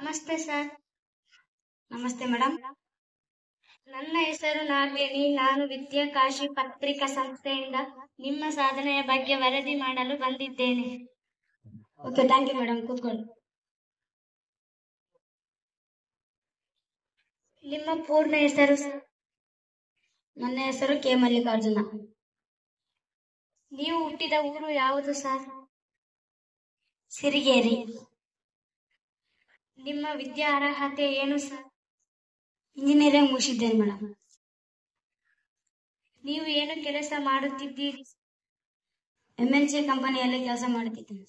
ನಮಸ್ತೆ ಸರ್ ನಮಸ್ತೆ ಮೇಡಮ್ ನನ್ನ ಹೆಸರು ನಾಗವೇಣಿ ನಾನು ವಿದ್ಯಾಕಾಶಿ ಪತ್ರಿಕಾ ಸಂಸ್ಥೆಯಿಂದ ನಿಮ್ಮ ಸಾಧನೆಯ ಬಗ್ಗೆ ವರದಿ ಮಾಡಲು ಬಂದಿದ್ದೇನೆ ಓಕೆ ಥ್ಯಾಂಕ್ ಯು ಮೇಡಮ್ ಕೂತ್ಕೊಳ್ಳಿ ನಿಮ್ಮ ಪೂರ್ಣ ಹೆಸರು ಸರ್? ನನ್ನ ಹೆಸರು ಕೆ ಮಲ್ಲಿಕಾರ್ಜುನ ನೀವು ಹುಟ್ಟಿದ ಊರು ಯಾವುದು ಸರ್ ಸಿರಿಗೇರಿ ನಿಮ್ಮ ವಿದ್ಯಾ ಅರ್ಹತೆ ಏನು ಸರ್ ಇಂಜಿನಿಯರಿಂಗ್ ಮುಗಿಸಿದ್ದೇನೆ ಮೇಡಮ್ ನೀವು ಏನು ಕೆಲಸ ಮಾಡುತ್ತಿದ್ದೀರಿ ಎಮ್ ಎನ್ ಸಿ ಕಂಪನಿಯಲ್ಲಿ ಕೆಲಸ ಮಾಡುತ್ತಿದ್ದೇನೆ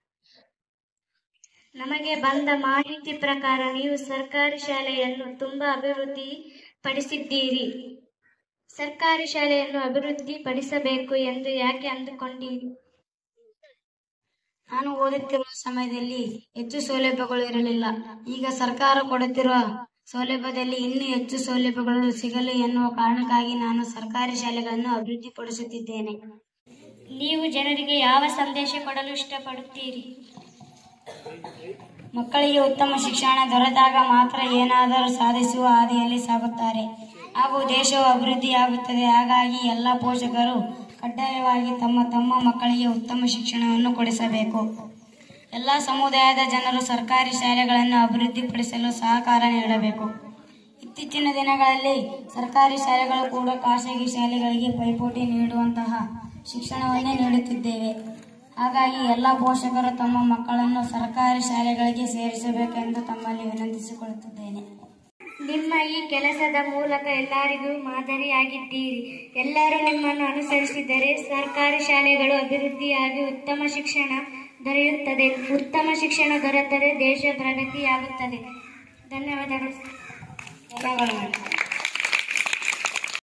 ನಮಗೆ ಬಂದ ಮಾಹಿತಿ ಪ್ರಕಾರ ನೀವು ಸರ್ಕಾರಿ ಶಾಲೆಯನ್ನು ತುಂಬಾ ಅಭಿವೃದ್ಧಿ ಪಡಿಸಿದ್ದೀರಿ ಸರ್ಕಾರಿ ಶಾಲೆಯನ್ನು ಅಭಿವೃದ್ಧಿ ಪಡಿಸಬೇಕು ಎಂದು ಯಾಕೆ ಅಂದುಕೊಂಡಿರಿ ನಾನು ಓದುತ್ತಿರುವ ಸಮಯದಲ್ಲಿ ಹೆಚ್ಚು ಸೌಲಭ್ಯಗಳು ಇರಲಿಲ್ಲ ಈಗ ಸರ್ಕಾರ ಕೊಡುತ್ತಿರುವ ಸೌಲಭ್ಯದಲ್ಲಿ ಇನ್ನೂ ಹೆಚ್ಚು ಸೌಲಭ್ಯಗಳು ಸಿಗಲು ಎನ್ನುವ ಕಾರಣಕ್ಕಾಗಿ ನಾನು ಸರ್ಕಾರಿ ಶಾಲೆಗಳನ್ನು ಅಭಿವೃದ್ಧಿಪಡಿಸುತ್ತಿದ್ದೇನೆ ನೀವು ಜನರಿಗೆ ಯಾವ ಸಂದೇಶ ಕೊಡಲು ಇಷ್ಟಪಡುತ್ತೀರಿ ಮಕ್ಕಳಿಗೆ ಉತ್ತಮ ಶಿಕ್ಷಣ ದೊರೆತಾಗ ಮಾತ್ರ ಏನಾದರೂ ಸಾಧಿಸುವ ಹಾದಿಯಲ್ಲಿ ಸಾಗುತ್ತಾರೆ ಹಾಗೂ ದೇಶವು ಅಭಿವೃದ್ಧಿಯಾಗುತ್ತದೆ ಹಾಗಾಗಿ ಎಲ್ಲ ಪೋಷಕರು ಕಡ್ಡಾಯವಾಗಿ ತಮ್ಮ ತಮ್ಮ ಮಕ್ಕಳಿಗೆ ಉತ್ತಮ ಶಿಕ್ಷಣವನ್ನು ಕೊಡಿಸಬೇಕು ಎಲ್ಲ ಸಮುದಾಯದ ಜನರು ಸರ್ಕಾರಿ ಶಾಲೆಗಳನ್ನು ಅಭಿವೃದ್ಧಿಪಡಿಸಲು ಸಹಕಾರ ನೀಡಬೇಕು ಇತ್ತೀಚಿನ ದಿನಗಳಲ್ಲಿ ಸರ್ಕಾರಿ ಶಾಲೆಗಳು ಕೂಡ ಖಾಸಗಿ ಶಾಲೆಗಳಿಗೆ ಪೈಪೋಟಿ ನೀಡುವಂತಹ ಶಿಕ್ಷಣವನ್ನೇ ನೀಡುತ್ತಿದ್ದೇವೆ ಹಾಗಾಗಿ ಎಲ್ಲ ಪೋಷಕರು ತಮ್ಮ ಮಕ್ಕಳನ್ನು ಸರ್ಕಾರಿ ಶಾಲೆಗಳಿಗೆ ಸೇರಿಸಬೇಕೆಂದು ತಮ್ಮಲ್ಲಿ ವಿನಂತಿಸಿಕೊಳ್ಳುತ್ತಿದ್ದೇನೆ ನಿಮ್ಮ ಈ ಕೆಲಸದ ಮೂಲಕ ಎಲ್ಲರಿಗೂ ಮಾದರಿಯಾಗಿದ್ದೀರಿ ಎಲ್ಲರೂ ನಿಮ್ಮನ್ನು ಅನುಸರಿಸಿದರೆ ಸರ್ಕಾರಿ ಶಾಲೆಗಳು ಅಭಿವೃದ್ಧಿಯಾಗಿ ಉತ್ತಮ ಶಿಕ್ಷಣ ದೊರೆಯುತ್ತದೆ ಉತ್ತಮ ಶಿಕ್ಷಣ ದೊರೆತರೆ ದೇಶ ಪ್ರಗತಿಯಾಗುತ್ತದೆ ಧನ್ಯವಾದಗಳು ಧನ್ಯವಾದಗಳು ಮೇಡಮ್.